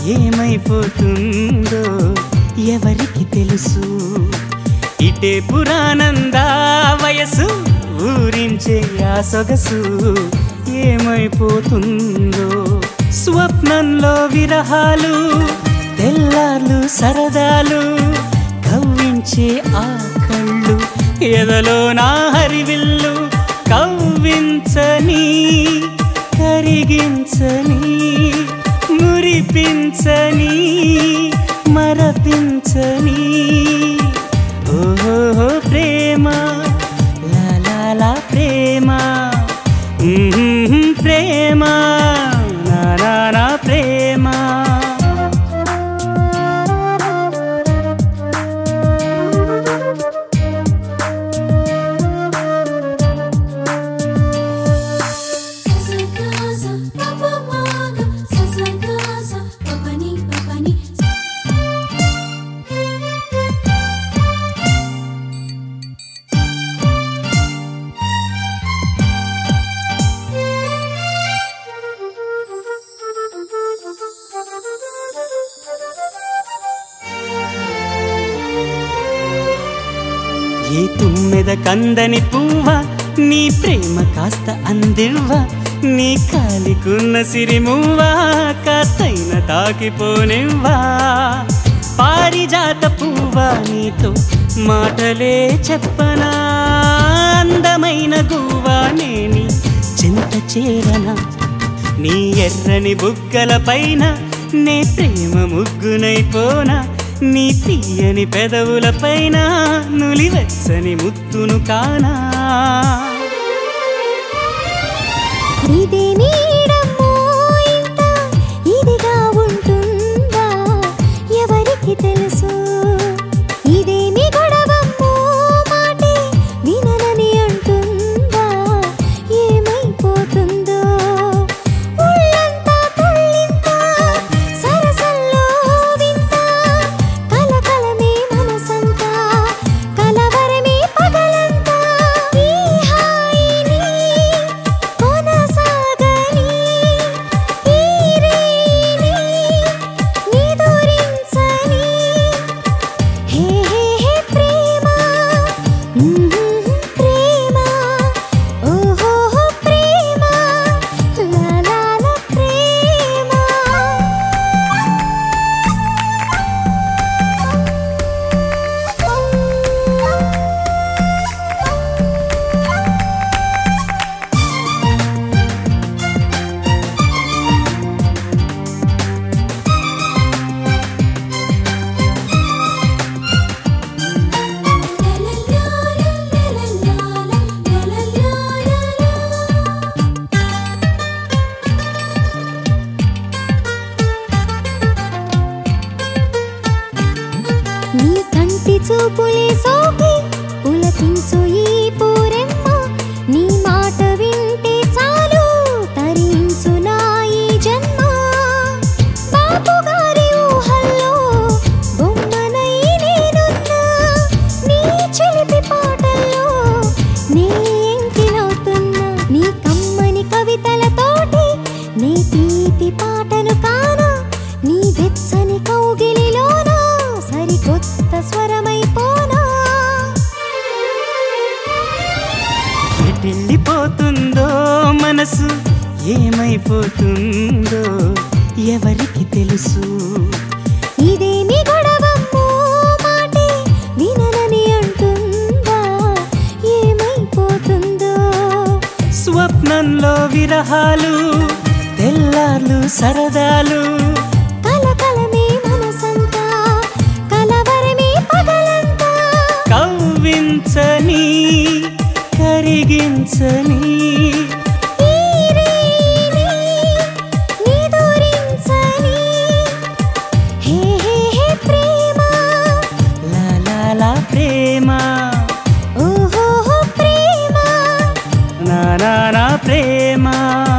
ఏమైపోతుందో ఎవరికి తెలుసు ఇటే పురానందా వయసు ఊరించే ఆ సొగసు ఏమైపోతుందో స్వప్నంలో విరహాలు తెల్లార్లు సరదాలు కవ్వించే ఆ కళ్ళు ఎదలో నా హరివిల్లు కవ్వించని కరిగించని మురిపించని మరపించని ఓహో ప్రేమ లా లా లా ప్రేమ మ్మ్, ప్రేమ నా నా నా ప్రేమ Sasagasa, papamaga, sasagasa, papani, papani. ఏ తుమ్మెద కందని పువ్వ నీ ప్రేమ కాస్త అందివ్వ నీ కాలికున్న సిరిమువ్వా కాస్తైన తాకిపోనివ్వా పారిజాత పువ్వా నీతో మాటలే చెప్పనా అందమైన గువ్వా నేని చింత చేరనా నీ ఎర్రని బుగ్గల పైన నే ప్రేమ ముగ్గునైపోనా నీ తీయని పెదవుల పైన నులివెచ్చని ముత్తును కానా ఇదే నీడమ్మో ఇంత ఇదిగా ఉంటుందా ఎవరికి తెలుసు ఇదేమి గొడవమ్మో మాటే విననని అంటుందా ఏమైపోతుందో ఒళ్ళంతా తుళ్ళింత సరసల్లో వింత కలకలమే మనసంతా కలవరమే పగలంతా ఈ హాయిని కొనసాగని ఈ రేని నిదురించని హే హే హే ప్రేమ మ్మ్ ప్రేమ ఓహో ప్రేమ లా లా లా ప్రేమ నీ కంటి చూపులే సోకి పులకించు ఈ పూరెమ్మ నీ మాట వింటే చాలు తరించు నా ఈ జన్మ బాపు గారి ఊహల్లో బొమ్మనై నేనున్నా నీ చిలిపి పాటల్లో నే ఎంకిలవుతున్నా నీ కమ్మని కవితలతోటి నీ తీపి పాటను కానా నీ వెచ్చని కౌగిలిలోనా సరికొత్త స్వరమైపోనా ఎటెళ్ళిపోతుందో మనసు ఏమైపోతుందో ఎవరికి తెలుసు ఇదేమి గొడవమ్మో మాటే విననని అంటుందా ఏమైపోతుందో స్వప్నంలో విరహాలు తెల్లార్లు సరదాలు కలకలమే మనసంతా కలవరమే పగలంతా కవ్వించని కరిగించని ఈ రేని నిదురించని హే హే హే ప్రేమ లా లా లా ప్రేమ ఓహో ప్రేమ నా నా నా ప్రేమ